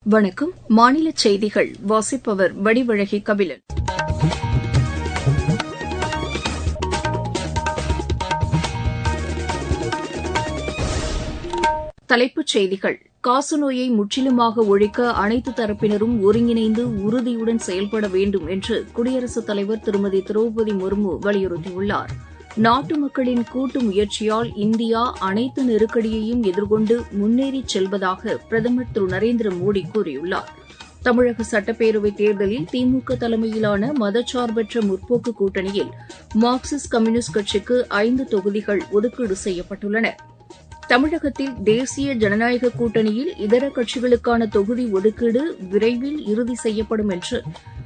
வணக்கம் மாநில செய்திகள் வாசிப்பவர் வடிவழகி கபிலன் தலைப்புச் செய்திகள் காசநோயை முற்றிலுமாக ஒழிக்க அனைத்து தரப்பினரும் ஒருங்கிணைந்து உறுதியுடன் செயல்பட வேண்டும் என்று குடியரசுத் தலைவர் திருமதி திரௌபதி முர்மு வலியுறுத்தியுள்ளார் நாட்டு மக்களின் கூட்டு முயற்சியால் இந்தியா அனைத்து நெருக்கடியையும் எதிர்கொண்டு முன்னேறிச் செல்வதாக பிரதமர் திரு நரேந்திர மோடி கூறியுள்ளார் தமிழக சட்டப்பேரவைத் தேர்தலில் திமுக தலைமையிலான மதச்சார்பற்ற முற்போக்கு கூட்டணியில் மார்க்சிஸ்ட் கம்யூனிஸ்ட் கட்சிக்கு ஐந்து தொகுதிகள் ஒதுக்கீடு செய்யப்பட்டுள்ளன தமிழகத்தில் தேசிய ஜனநாயக கூட்டணியில் இதர கட்சிகளுக்கான தொகுதி ஒதுக்கீடு விரைவில் இறுதி செய்யப்படும் என்று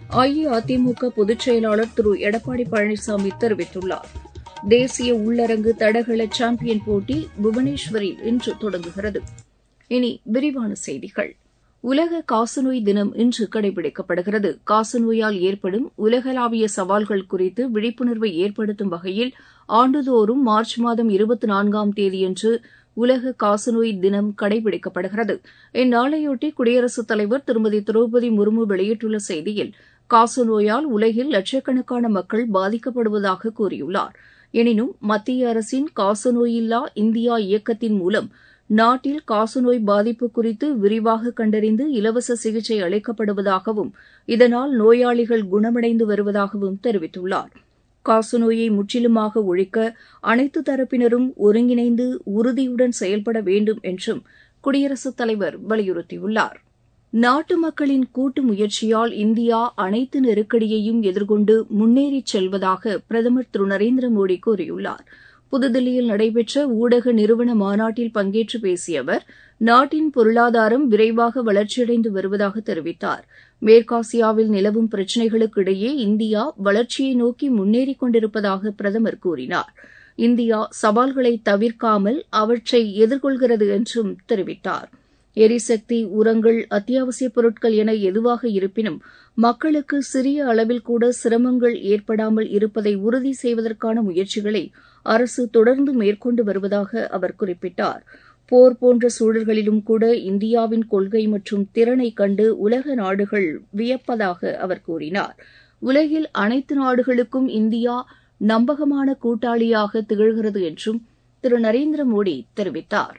அஇஅதிமுக பொதுச் செயலாளர் திரு எடப்பாடி பழனிசாமி தெரிவித்துள்ளார் தேசிய உள்ளரங்கு தடகள சாம்பியன் போட்டி புவனேஸ்வரில் இன்று தொடங்குகிறது இனி விரிவான செய்திகள் உலக காசநோய் தினம் இன்று கடைபிடிக்கப்படுகிறது காசநோயால் ஏற்படும் உலகளாவிய சவால்கள் குறித்து விழிப்புணர்வை ஏற்படுத்தும் வகையில் ஆண்டுதோறும் மார்ச் மாதம் இருபத்தி நான்காம் தேதியன்று உலக காசநோய் தினம் கடைபிடிக்கப்படுகிறது இந்நாளையொட்டி குடியரசுத் தலைவர் திருமதி திரௌபதி முர்மு வெளியிட்டுள்ள செய்தியில் காசநோயால் உலகில் லட்சக்கணக்கான மக்கள் பாதிக்கப்படுவதாக கூறியுள்ளார் எனினும் மத்திய அரசின் காசநோயில்லா இந்தியா இயக்கத்தின் மூலம் நாட்டில் காசநோய் பாதிப்பு குறித்து விரிவாக கண்டறிந்து இலவச சிகிச்சை அளிக்கப்படுவதாகவும் இதனால் நோயாளிகள் குணமடைந்து வருவதாகவும் தெரிவித்துள்ளார் காசநோயை முற்றிலுமாக ஒழிக்க அனைத்து தரப்பினரும் ஒருங்கிணைந்து உறுதியுடன் செயல்பட வேண்டும் என்றும் குடியரசுத் தலைவர் வலியுறுத்தியுள்ளார் நாட்டு மக்களின் கூட்டு முயற்சியால் இந்தியா அனைத்து நெருக்கடியையும் எதிர்கொண்டு முன்னேறிச் செல்வதாக பிரதமர் திரு நரேந்திர மோடி கூறியுள்ளார் புதுதில்லியில் நடைபெற்ற ஊடக நிறுவன மாநாட்டில் பங்கேற்று பேசிய அவர் நாட்டின் பொருளாதாரம் விரைவாக வளர்ச்சியடைந்து வருவதாக தெரிவித்தார் மேற்காசியாவில் நிலவும் பிரச்சினைகளுக்கு இடையே இந்தியா வளர்ச்சியை நோக்கி முன்னேறிக் கொண்டிருப்பதாக பிரதமர் கூறினார் இந்தியா சவால்களை தவிர்க்காமல் அவற்றை எதிர்கொள்கிறது என்றும் தெரிவித்தார் எரிசக்தி உரங்கள் அத்தியாவசியப் பொருட்கள் என எதுவாக இருப்பினும் மக்களுக்கு சிறிய அளவில் கூட சிரமங்கள் ஏற்படாமல் இருப்பதை உறுதி செய்வதற்கான முயற்சிகளை அரசு தொடர்ந்து மேற்கொண்டு வருவதாக அவர் குறிப்பிட்டார் போர் போன்ற சூழல்களிலும் கூட இந்தியாவின் கொள்கை மற்றும் திறனை கண்டு உலக நாடுகள் வியப்பதாக அவர் கூறினார் உலகில் அனைத்து நாடுகளுக்கும் இந்தியா நம்பகமான கூட்டாளியாக திகழ்கிறது என்றும் திரு நரேந்திர மோடி தெரிவித்தார்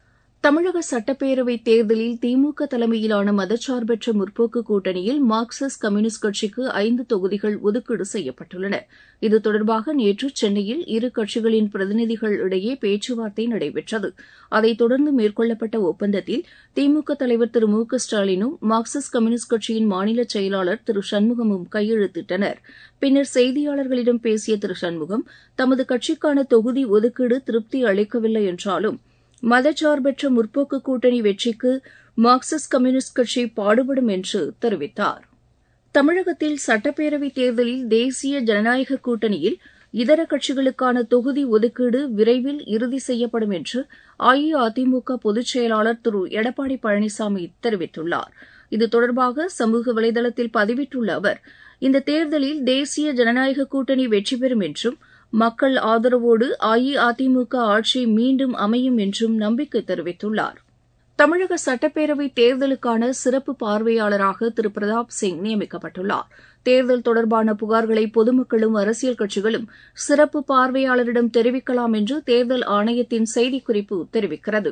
தமிழக சட்டப்பேரவைத் தேர்தலில் திமுக தலைமையிலான மதச்சார்பற்ற முற்போக்கு கூட்டணியில் மார்க்சிஸ்ட் கம்யூனிஸ்ட் கட்சிக்கு ஐந்து தொகுதிகள் ஒதுக்கீடு செய்யப்பட்டுள்ளன இது தொடர்பாக நேற்று சென்னையில் இரு கட்சிகளின் பிரதிநிதிகள் இடையே பேச்சுவார்த்தை நடைபெற்றது அதைத் தொடர்ந்து மேற்கொள்ளப்பட்ட ஒப்பந்தத்தில் திமுக தலைவர் திரு மு க ஸ்டாலினும் மார்க்சிஸ்ட் கம்யூனிஸ்ட் கட்சியின் மாநில செயலாளர் திரு சண்முகமும் கையெழுத்திட்டனர் பின்னர் செய்தியாளர்களிடம் பேசிய திரு சண்முகம் தமது கட்சிக்கான தொகுதி ஒதுக்கீடு திருப்தி அளிக்கவில்லை என்றாலும் மதச்சார்பற்ற முற்போக்கு கூட்டணி வெற்றிக்கு மார்க்சிஸ்ட் கம்யூனிஸ்ட் கட்சி பாடுபடும் என்று தெரிவித்தார் தமிழகத்தில் சட்டப்பேரவைத் தேர்தலில் தேசிய ஜனநாயக கூட்டணியில் இதர கட்சிகளுக்கான தொகுதி ஒதுக்கீடு விரைவில் இறுதி செய்யப்படும் என்று அஇஅதிமுக பொதுச் செயலாளர் திரு எடப்பாடி பழனிசாமி தெரிவித்துள்ளார் இது தொடர்பாக சமூக வலைதளத்தில் பதிவிட்டுள்ள அவர் இந்த தேர்தலில் தேசிய ஜனநாயக கூட்டணி வெற்றி பெறும் என்றும் மக்கள் ஆதரவோடு அஇஅதிமுக ஆட்சி மீண்டும் அமையும் என்றும் நம்பிக்கை தெரிவித்துள்ளார் தமிழக சட்டப்பேரவை தேர்தலுக்கான சிறப்பு பார்வையாளராக திரு பிரதாப் சிங் நியமிக்கப்பட்டுள்ளார் தேர்தல் தொடர்பான புகார்களை பொதுமக்களும் அரசியல் கட்சிகளும் சிறப்பு பார்வையாளரிடம் தெரிவிக்கலாம் என்று தேர்தல் ஆணையத்தின் செய்திக்குறிப்பு தெரிவிக்கிறது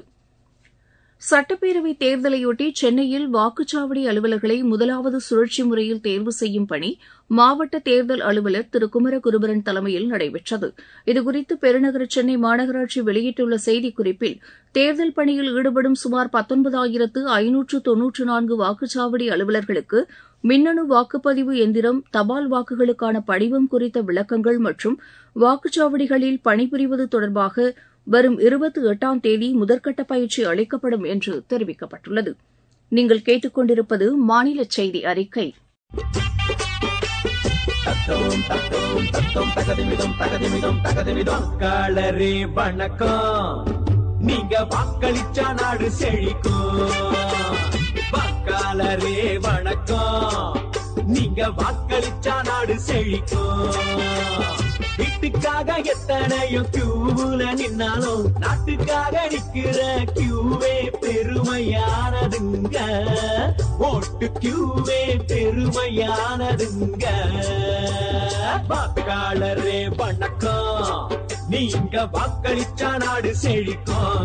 சட்டப்பேரவைத் தேர்தலையொட்டி சென்னையில் வாக்குச்சாவடி அலுவலர்களை முதலாவது சுழற்சி முறையில் தேர்வு செய்யும் பணி மாவட்ட தேர்தல் அலுவலர் திரு குமரகுருபரன் தலைமையில் நடைபெற்றது இதுகுறித்து பெருநகர சென்னை மாநகராட்சி வெளியிட்டுள்ள செய்திக்குறிப்பில் தேர்தல் பணியில் ஈடுபடும் சுமார் பத்தொன்பதாயிரத்து ஐநூற்று தொன்னூற்று நான்கு வாக்குச்சாவடி அலுவலர்களுக்கு மின்னணு வாக்குப்பதிவு எந்திரம் தபால் வாக்குகளுக்கான படிவம் குறித்த விளக்கங்கள் மற்றும் வாக்குச்சாவடிகளில் பணிபுரிவது தொடர்பாக வரும் இருபத்தி எட்டாம் தேதி முதற்கட்ட பயிற்சி அளிக்கப்படும் என்று தெரிவிக்கப்பட்டுள்ளது நீங்கள் கேட்டுக்கொண்டிருப்பது மாநில செய்தி அறிக்கை வாக்காளரே வணக்கம் நீங்க வாக்களிச்சா நாடு செழிக்கும் வாக்காளரே வணக்கம் நீங்க வாக்களிச்சா நாடு செழிக்கும் வீட்டுக்காக எத்தனையோ கியூல நின்னாலும் நாட்டுக்காக நிக்கிற கியூவே பெருமையானதுங்க ஓட்டு கியூவே பெருமையானதுங்க வாக்காளரே வணக்கம் நீங்க வாக்களிச்சா நாடு செழிக்கும்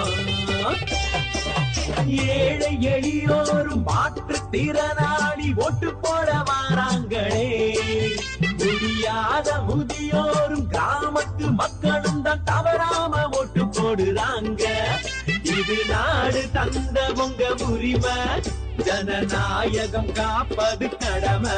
ஏழை எளியோரும் மாற்றுத்திறனாளி ஓட்டு போட வாராங்களே முடியாத முதியோரும் கிராமத்து மக்களும் தான் தவறாம ஓட்டு போடுறாங்க இது நாடு தந்த உங்க உரிமை ஜனநாயகம் காப்பது கடமை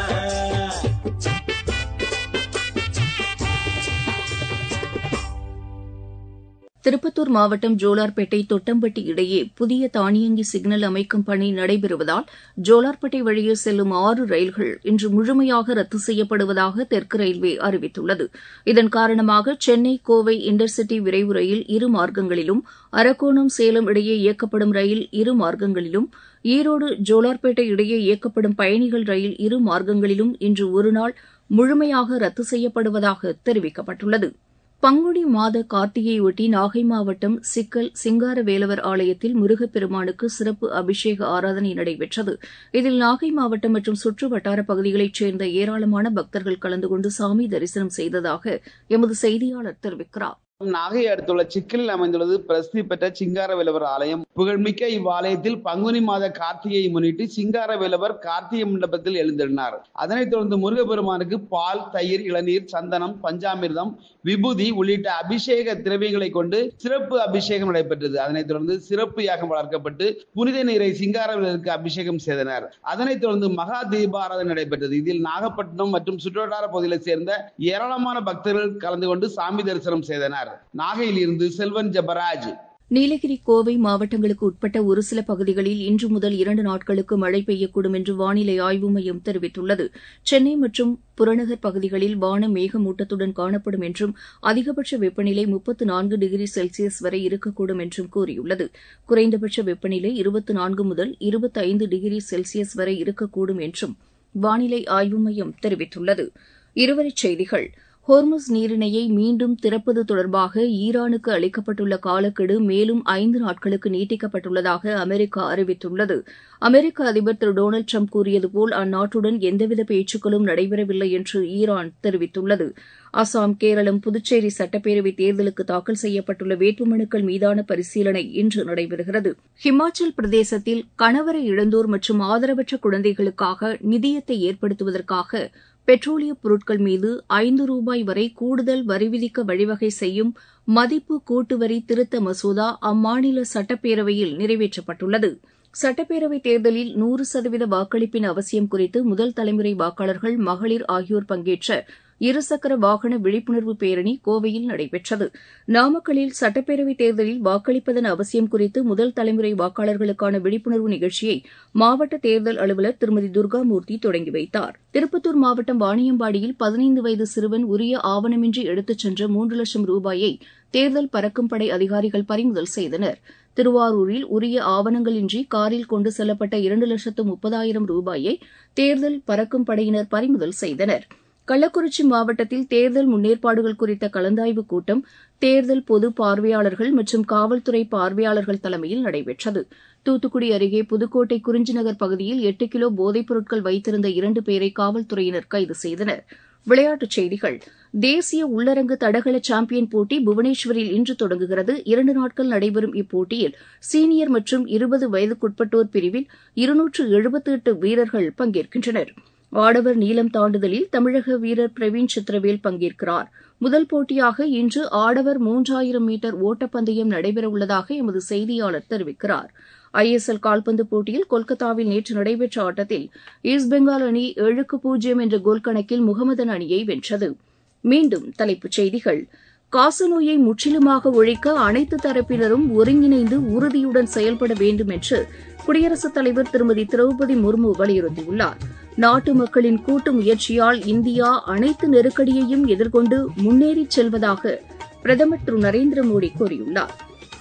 திருப்பத்தூர் மாவட்டம் ஜோலார்பேட்டை தொட்டம்பட்டி இடையே புதிய தானியங்கி சிக்னல் அமைக்கும் பணி நடைபெறுவதால் ஜோலார்பேட்டை வழியே செல்லும் ஆறு ரயில்கள் இன்று முழுமையாக ரத்து செய்யப்படுவதாக தெற்கு ரயில்வே அறிவித்துள்ளது இதன் காரணமாக சென்னை கோவை இன்டர்சிட்டி விரைவு ரயில் இரு மார்க்கங்களிலும் அரக்கோணம் சேலம் இடையே இயக்கப்படும் ரயில் இரு மார்க்கங்களிலும் ஈரோடு ஜோலார்பேட்டை இடையே இயக்கப்படும் பயணிகள் ரயில் இரு மார்க்கங்களிலும் இன்று ஒருநாள் முழுமையாக ரத்து செய்யப்படுவதாக தெரிவிக்கப்பட்டுள்ளது பங்குனி மாத கார்த்திகையொட்டி நாகை மாவட்டம் சிக்கல் சிங்கார வேலவர் ஆலயத்தில் முருகப்பெருமானுக்கு சிறப்பு அபிஷேக ஆராதனை நடைபெற்றது இதில் நாகை மாவட்டம் மற்றும் சுற்று வட்டார பகுதிகளைச் சேர்ந்த ஏராளமான பக்தர்கள் கலந்து கொண்டு சாமி தரிசனம் செய்ததாக எமது செய்தியாளர் தெரிவிக்கிறார் நாகை அடுத்துள்ள சிக்கலில் அமைந்துள்ளது பிரசித்தி பெற்ற சிங்கார வேலவர் ஆலயம் புகழ்மிக்க இவ்வாலயத்தில் பங்குனி மாத கார்த்திகையை முன்னிட்டு சிங்கார வேலவர் கார்த்திகை மண்டபத்தில் எழுந்திருந்தார் அதனைத் தொடர்ந்து முருகப்பெருமானுக்கு பால் தயிர் இளநீர் சந்தனம் பஞ்சாமிர்தம் விபூதி உள்ளிட்ட அபிஷேக திரவியங்களை கொண்டு சிறப்பு அபிஷேகம் நடைபெற்றது அதனைத் தொடர்ந்து சிறப்பு யாகம் வளர்க்கப்பட்டு புனித நீரை சிங்கார வேலருக்கு அபிஷேகம் செய்தனர் அதனைத் தொடர்ந்து மகா தீபாராதனை நடைபெற்றது இதில் நாகப்பட்டினம் மற்றும் சுற்றுவட்டார பகுதிகளைச் சேர்ந்த ஏராளமான பக்தர்கள் கலந்து கொண்டு சாமி தரிசனம் செய்தனர் நாகையில் இருந்து செல்வன் ஜபராஜ் நீலகிரி கோவை மாவட்டங்களுக்கு உட்பட்ட ஒரு சில பகுதிகளில் இன்று முதல் இரண்டு நாட்களுக்கு மழை பெய்யக்கூடும் என்று வானிலை ஆய்வு மையம் தெரிவித்துள்ளது சென்னை மற்றும் புறநகர் பகுதிகளில் வானம் மேகமூட்டத்துடன் காணப்படும் என்றும் அதிகபட்ச வெப்பநிலை முப்பத்து நான்கு டிகிரி செல்சியஸ் வரை இருக்கக்கூடும் என்றும் கூறியுள்ளது குறைந்தபட்ச வெப்பநிலை இருபத்தி நான்கு முதல் இருபத்தைந்து டிகிரி செல்சியஸ் வரை இருக்கக்கூடும் என்றும் வானிலை ஆய்வு மையம் தெரிவித்துள்ளது இருவரிச் செய்திகள் ஹோர்முஸ் நீரிணையை மீண்டும் திறப்பது தொடர்பாக ஈரானுக்கு அளிக்கப்பட்டுள்ள காலக்கெடு மேலும் ஐந்து நாட்களுக்கு நீட்டிக்கப்பட்டுள்ளதாக அமெரிக்கா அறிவித்துள்ளது அமெரிக்க அதிபர் திரு டொனால்டு ட்ரம்ப் கூறியது போல் அந்நாட்டுடன் எந்தவித பேச்சுக்களும் நடைபெறவில்லை என்று ஈரான் தெரிவித்துள்ளது அசாம் கேரளம் புதுச்சேரி சட்டப்பேரவைத் தேர்தலுக்கு தாக்கல் செய்யப்பட்டுள்ள வேட்புமனுக்கள் மீதான பரிசீலனை இன்று நடைபெறுகிறது ஹிமாச்சல் பிரதேசத்தில் கணவரை இழந்தோர் மற்றும் ஆதரவற்ற குழந்தைகளுக்காக நிதியத்தை ஏற்படுத்துவதற்காக பெட்ரோலியப் பொருட்கள் மீது ஐந்து ரூபாய் வரை கூடுதல் வரி விதிக்க வழிவகை செய்யும் மதிப்பு கூட்டு வரி திருத்த மசோதா அம்மாநில சட்டப்பேரவையில் நிறைவேற்றப்பட்டுள்ளது சட்டப்பேரவைத் தேர்தலில் நூறு சதவீத வாக்களிப்பின் அவசியம் குறித்து முதல் தலைமுறை வாக்காளர்கள் மகளிர் ஆகியோர் பங்கேற்ற இருசக்கர வாகன விழிப்புணர்வு பேரணி கோவையில் நடைபெற்றது நாமக்கல்லில் சட்டப்பேரவைத் தேர்தலில் வாக்களிப்பதன் அவசியம் குறித்து முதல் தலைமுறை வாக்காளர்களுக்கான விழிப்புணர்வு நிகழ்ச்சியை மாவட்ட தேர்தல் அலுவலர் திருமதி துர்காமூர்த்தி தொடங்கி வைத்தார் திருப்பத்தூர் மாவட்டம் வாணியம்பாடியில் பதினைந்து வயது சிறுவன் உரிய ஆவணமின்றி எடுத்துச் சென்ற மூன்று லட்சம் ரூபாயை தேர்தல் பறக்கும் படை அதிகாரிகள் பறிமுதல் செய்தனர் திருவாரூரில் உரிய ஆவணங்களின்றி காரில் கொண்டு செல்லப்பட்ட இரண்டு லட்சத்து முப்பதாயிரம் ரூபாயை தேர்தல் பறக்கும் படையினர் பறிமுதல் செய்தனர் கள்ளக்குறிச்சி மாவட்டத்தில் தேர்தல் முன்னேற்பாடுகள் குறித்த கலந்தாய்வுக் கூட்டம் தேர்தல் பொது பார்வையாளர்கள் மற்றும் காவல்துறை பார்வையாளர்கள் தலைமையில் நடைபெற்றது தூத்துக்குடி அருகே புதுக்கோட்டை குறிஞ்சிநகர் பகுதியில் எட்டு கிலோ போதைப் பொருட்கள் வைத்திருந்த இரண்டு பேரை காவல்துறையினர் கைது செய்தனர் விளையாட்டுச் செய்திகள் தேசிய உள்ளரங்கு தடகள சாம்பியன் போட்டி புவனேஸ்வரில் இன்று தொடங்குகிறது இரண்டு நாட்கள் நடைபெறும் இப்போட்டியில் சீனியர் மற்றும் இருபது வயதுக்குட்பட்டோர் பிரிவில் இருநூற்று எழுபத்தி எட்டு வீரர்கள் பங்கேற்கின்றனர் ஆடவர் நீளம் தாண்டுதலில் தமிழக வீரர் பிரவீன் சித்திரவேல் பங்கேற்கிறார் முதல் போட்டியாக இன்று ஆடவர் மூன்றாயிரம் மீட்டர் ஓட்டப்பந்தயம் நடைபெறவுள்ளதாக எமது செய்தியாளர் தெரிவிக்கிறார் ஐஎஸ்எல் கால்பந்து போட்டியில் கொல்கத்தாவில் நேற்று நடைபெற்ற ஆட்டத்தில் ஈஸ்ட் பெங்கால் அணி ஏழுக்கு பூஜ்ஜியம் என்ற கோல் கணக்கில் முகமதன் அணியை வென்றது மீண்டும் தலைப்புச் செய்திகள் காசநோயை முற்றிலுமாக ஒழிக்க அனைத்து தரப்பினரும் ஒருங்கிணைந்து உறுதியுடன் செயல்பட வேண்டும் என்று குடியரசுத் தலைவர் திருமதி திரௌபதி முர்மு வலியுறுத்தியுள்ளார் நாட்டு மக்களின் கூட்டு முயற்சியால் இந்தியா அனைத்து நெருக்கடியையும் எதிர்கொண்டு முன்னேறிச் செல்வதாக பிரதமர் திரு நரேந்திர மோடி கூறியுள்ளார்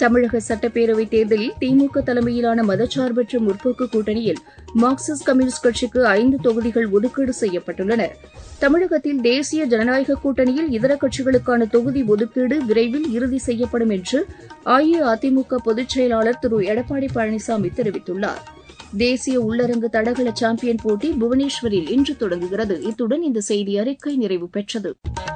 தமிழக சட்டப்பேரவைத் தேர்தலில் திமுக தலைமையிலான மதச்சார்பற்ற முற்போக்கு கூட்டணியில் மார்க்சிஸ்ட் கம்யூனிஸ்ட் கட்சிக்கு ஐந்து தொகுதிகள் ஒதுக்கீடு செய்யப்பட்டுள்ளன தமிழகத்தில் தேசிய ஜனநாயக கூட்டணியில் இதர கட்சிகளுக்கான தொகுதி ஒதுக்கீடு விரைவில் இறுதி செய்யப்படும் என்று அஇஅதிமுக பொதுச் செயலாளர் திரு எடப்பாடி பழனிசாமி தெரிவித்துள்ளார் தேசிய உள்ளரங்கு தடகள சாம்பியன் போட்டி புவனேஸ்வரில் இன்று தொடங்குகிறது இத்துடன் இந்த செய்தி அறிக்கை நிறைவு பெற்றது